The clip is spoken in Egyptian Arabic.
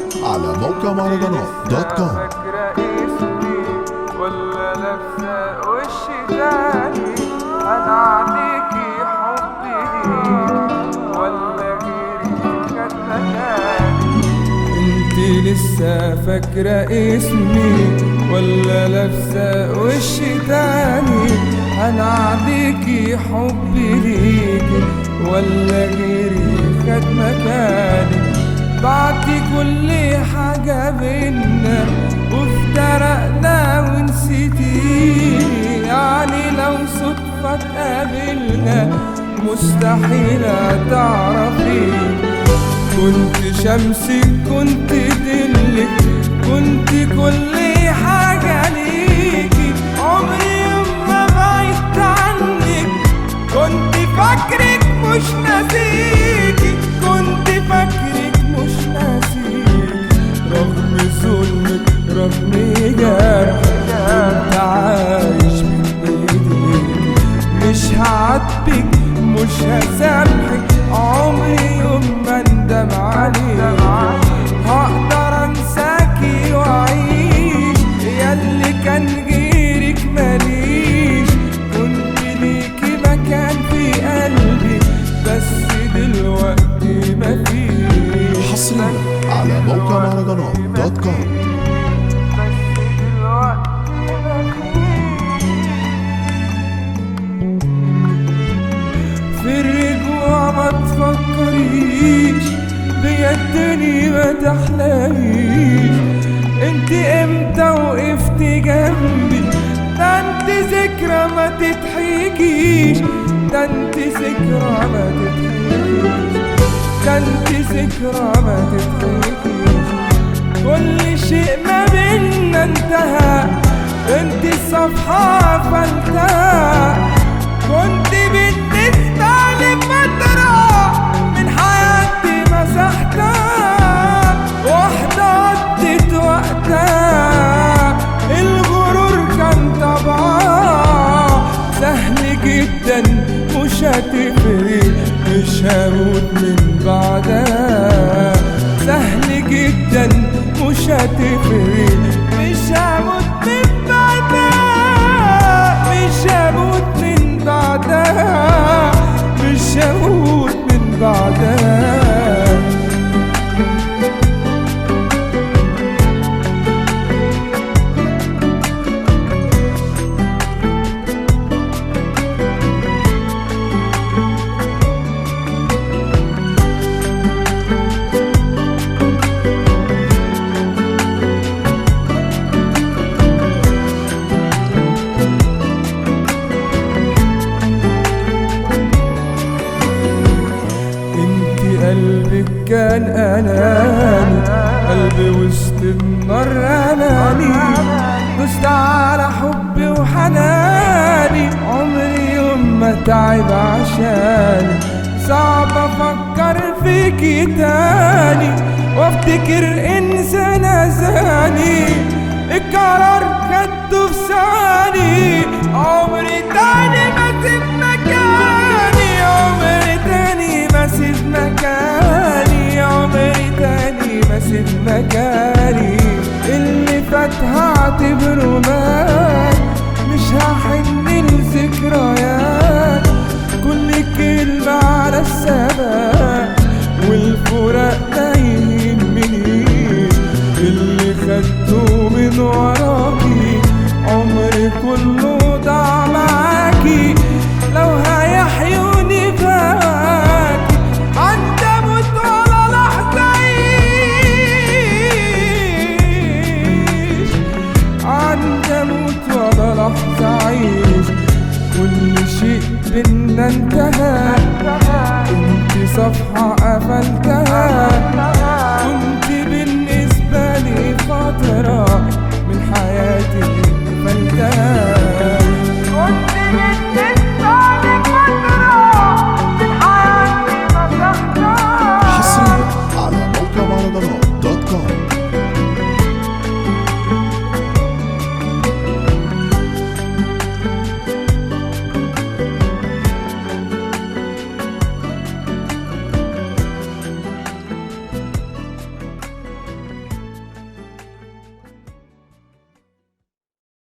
على موقع مهرجانات دوت كوم فاكرة اسمي ولا لابسة وش تاني أنا عليكي حبي ليك ولا غيري كان مكاني انت لسه فاكرة اسمي ولا لابسة وش تاني أنا عليكي حبي ليكي ولا غيري خد مكاني بعتي كل حاجة بينا وافترقنا ونسيتيني يعني لو صدفة اتقابلنا مستحيل تعرفيني كنت شمسك كنت دلك كنت كل حاجة ليكي عمري يوم ما بعدت عنك كنت فاكرك مش ناسيكي كنت فاكرك مش ناسيكي رغم ظلمك رغم جرحك كنت عايش من ايديك مش هعاتبك مش هسامحك عمري يوم ما اندم عليك هقدر انساكي واعيش ياللي كان غيرك ماليش كنت ليكي مكان في قلبي بس دلوقتي مفيش حصريا على موقع مهرجانات دوت كوم بس دلوقتي مفيش في الرجوع ما تفكريش بيدني ما تحلميش انت امتى وقفت جنبي ده انت ذكرى ما تتحكيش ده انت ذكرى ما تتحكيش ده انت ذكرى ما تتحكيش كل شيء ما بينا انتهى انت الصفحة فانتهى كنت بالنسبة لي فترة من حياتي مسحتها واحدة قضت وقتها الغرور كان طبعها سهل جدا مش هتفرق مش هموت من بعدها سهل جدا مش هتفرق مش هموت من بعدها مش هموت من بعدها مش هموت من بعدها انت قلبك كان اناني قلبي وسط النار اناني دوست على حبي وحناني عمري يوم ما تعب عشاني صعب افكر فيكي تاني وافتكر انسان زاني القرار خدته في ثاني عمري تاني ما سيب مكاني عمري تاني ما سيب مكاني عمري تاني ما سيب مكاني اللي فات هعتبره مالي